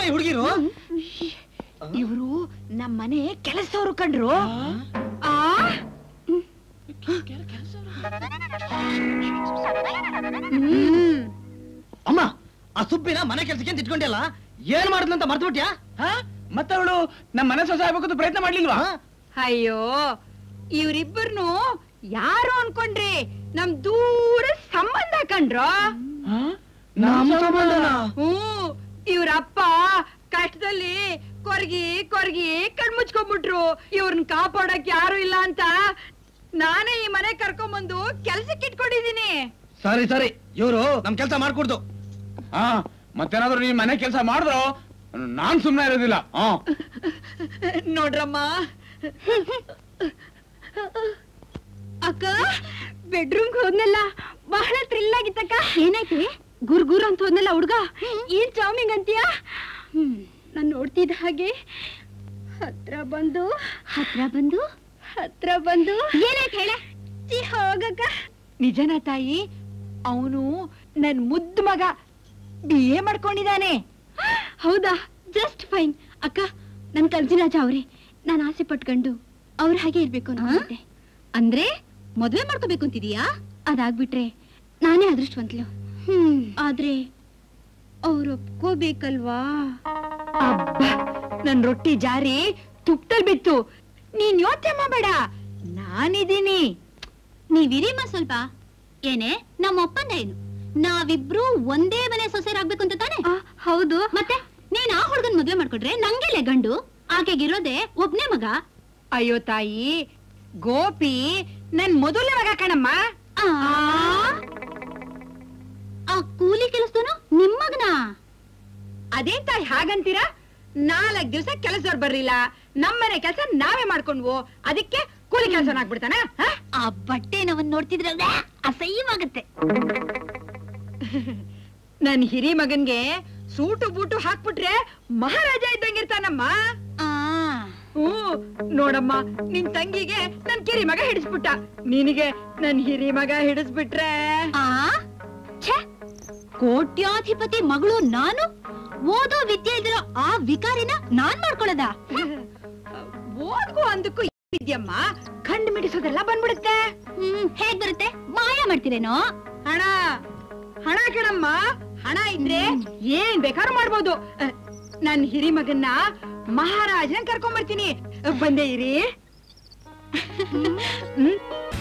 ಈ ಹುಡುಗಿರು ಇವರು ನಮ್ಮ ಮನೆ ಕೆಲಸದವ್ರು ಕಂಡ್ರು ಆ ಹ್ಮ್ ಅಮ್ಮ ಆ ಸುಬ್ಬಿನ ಮನೆ ಕೆಲ್ಸಕ್ಕೆ ಅಂತ ಇಟ್ಕೊಂಡಿಲ್ಲ ಏನ್ ಮಾಡಿದ್ಲಂತ ಮರ್ತು ಬಿಟ್ಯಾ ಮತ್ತೆ ಅವಳು ನಮ್ಮ ಮನೆ ಸೊಸೆ ಆಗ್ಬೇಕಂತ ಪ್ರಯತ್ನ ಮಾಡ್ಲಿಲ್ವಾ ಅಯ್ಯೋ ಇವ್ರಿಬ್ಬರ್ನು ಯಾರು ಅನ್ಕೊಂಡ್ರಿ ನಮ್ ದೂರ ಸಂಬಂಧ ಕಂಡ್ರೋ ನಮ್ಮ ಸಂಬಂಧನ? ಹ್ಮ್ ಇವ್ರಪ್ಪ ಕಷ್ಟದಲ್ಲಿ ಕೊರ್ಗಿ ಕೊರ್ಗಿ ಕಣ್ಮುಚ್ಕೊಂಡ್ಬಿಟ್ರು ಇವ್ರನ್ನ ಕಾಪಾಡಕ್ ಯಾರು ಇಲ್ಲ ಅಂತ ನಾನೇ ಈ ಮನೆ ಕರ್ಕೊಂಬಂದು ಕೆಲ್ಸಕ್ಕೆ ಇಟ್ಕೊಂಡಿದೀನಿ ಸರಿ ಸರಿ ಇವರು ನಮ್ ಕೆಲ್ಸ ಮಾಡ್ಕೊಡ್ದು ಹಾ ಮತ್ತೇನಾದ್ರೂ ನೀನ್ ಮನೆ ಕೆಲಸ ಮಾಡಿದ್ರು ನಾನ್ ಸುಮ್ನೆ ಇರೋದಿಲ್ಲ ಹಾ ನೋಡ್ರಮ್ಮ ಅಕ್ಕ ಬೆಡ್ರೂಮ್ ಹೋದ್ನಲ್ಲ ಬಹಳ ಥ್ರಿಲ್ ಆಗಿತ್ತಕ್ಕ ಏನಾಯ್ತು ಗುರ್ ಗುರ್ ಅಂತ ಹೋದ್ನಲ್ಲ ಹುಡ್ಗ ಏನ್ ಚಾಮಿಂಗ್ ಅಂತೀಯ ನಾನ್ ನೋಡ್ತಿದ್ದ ಹಾಗೆ ಹತ್ರ ಬಂದು ಹತ್ರ ಬಂದು ಹತ್ರ ಬಂದು ಏನಾಯ್ತು ಹೇಳ ಹೋಗಕ್ಕ ನಿಜನ ತಾಯಿ ಅವನು ನನ್ ಮುದ್ದು ಮಗ ಬಿ ಎ ಮಾಡ್ಕೊಂಡಿದ್ದಾನೆ ಹೌದಾ ಜಸ್ಟ್ ಫೈನ್ ಅಕ್ಕ ನನ್ ಕಲ್ಸಿನ ಅವ್ರೆ ನಾನು ಆಸೆ ಪಟ್ಕೊಂಡು ಅವ್ರ ಹಾಗೆ ಇರ್ಬೇಕು ಅನ್ಕೊಂಡೆ ಅಂದ್ರೆ ಮದ್ವೆ ಮಾಡ್ಕೋಬೇಕು ಅಂತಿದೀಯಾ ಅದಾಗ್ಬಿಟ್ರೆ ನಾನೇ ಅದೃಷ್ಟವಂತಲು ಹ್ಮ್ ಆದ್ರೆ ಅವ್ರು ಒಪ್ಕೋಬೇಕಲ್ವಾ ಅಬ್ಬಾ ನನ್ ರೊಟ್ಟಿ ಜಾರಿ ತುಪ್ಪಲ್ ಬಿತ್ತು ನೀನ್ ಯೋಚನೆ ಮಾಡಬೇಡ ನಾನಿದ್ದೀನಿ ನೀವಿರಿಮ್ಮ ಸ್ವಲ್ಪ ಏನೇ ನಮ್ಮ ಒಪ್ಪಂದ ಏನು ನಾವಿಬ್ರು ಒಂದೇ ಮನೆ ಸೊಸೆರಾಗ್ಬೇಕು ಅಂತ ತಾನೆ ಆ, ಹೌದು ಮತ್ತೆ ನೀನ್ ಆ ಹುಡ್ಗನ್ ಮದ್ವೆ ಮಾಡ್ಕೊಟ್ರೆ ನಂಗೆಲೆ ಗಂಡು ಆಕೆಗಿರೋದೆ ಒಬ್ನೇ ಮಗ ಅಯ್ಯೋ ತಾಯಿ ಗೋಪಿ ನನ್ ಮೊದಲನೇ ಮಗ ಕಣಮ್ಮ ಆ ಆ ಕೂಲಿ ಕೆಲಸದನು ನಿಮ್ಮಗನ ಅದೇ ತಾಯಿ ಹಾಗಂತೀರಾ ನಾಲ್ಕ್ ದಿವಸ ಕೆಲಸದವ್ರು ಬರ್ಲಿಲ್ಲ ನಮ್ಮನೆ ಕೆಲಸ ನಾವೇ ಮಾಡ್ಕೊಂಡ್ವು ಅದಕ್ಕೆ ಕೂಲಿ ಕೆಲಸ ಆಗ್ಬಿಡ್ತಾನ ಆ ಬಟ್ಟೆ ನಾವನ್ ನೋಡ್ತಿದ್ರೆ ಅಸಹ್ಯವಾಗತ್ತೆ ನನ್ ಹಿರಿ ಮಗನ್ಗೆ ಸೂಟು ಬೂಟು ಹಾಕ್ಬಿಟ್ರೆ ಮಹಾರಾಜ ಇದ್ದಂಗಿರ್ತಾನಮ್ಮ ಆ ಹ್ಞೂ ನೋಡಮ್ಮ ನಿನ್ ತಂಗಿಗೆ ನನ್ ಕಿರಿ ಮಗ ಹಿಡಿಸ್ಬಿಟ್ಟ ನಿನಗೆ ನನ್ ಹಿರಿ ಮಗ ಹಿಡಿಸ್ಬಿಟ್ರೆ ಆ ಛೆ ಕೋಟ್ಯಾಧಿಪತಿ ಮಗಳು ನಾನು ಓದೋ ವಿದ್ಯೆ ಇಲ್ದಿರೋ ಆ ವಿಕಾರಿನ ನಾನ್ ಮಾಡ್ಕೊಳ್ಳೋದ ಓದ್ಕೋ ಅಂದಕ್ಕೂ ಇದೆಯಮ್ಮ ಕಂಡು ಮಿಡಿಸೋದೆಲ್ಲ ಬಂದ್ಬಿಡುತ್ತೆ ಹ್ಮ್ ಹೇಗ್ ಬರುತ್ತೆ ಮಾಯ ಮಾಡ್ತೀರೇನೋ ಹಣ ಹಣ ಕಣಮ್ಮ ಹಣ ಇದ್ರೆ ಏನ್ ಬೇಕಾದ್ರೂ ಮಾಡ್ಬೋದು ಅಹ್, ನನ್ ಹಿರಿ ಮಗನ್ನ ಮಹಾರಾಜನ ಕರ್ಕೊಂಡ್ ಬರ್ತೀನಿ ಬಂದೇ ಇರಿ ಹ್ಮ್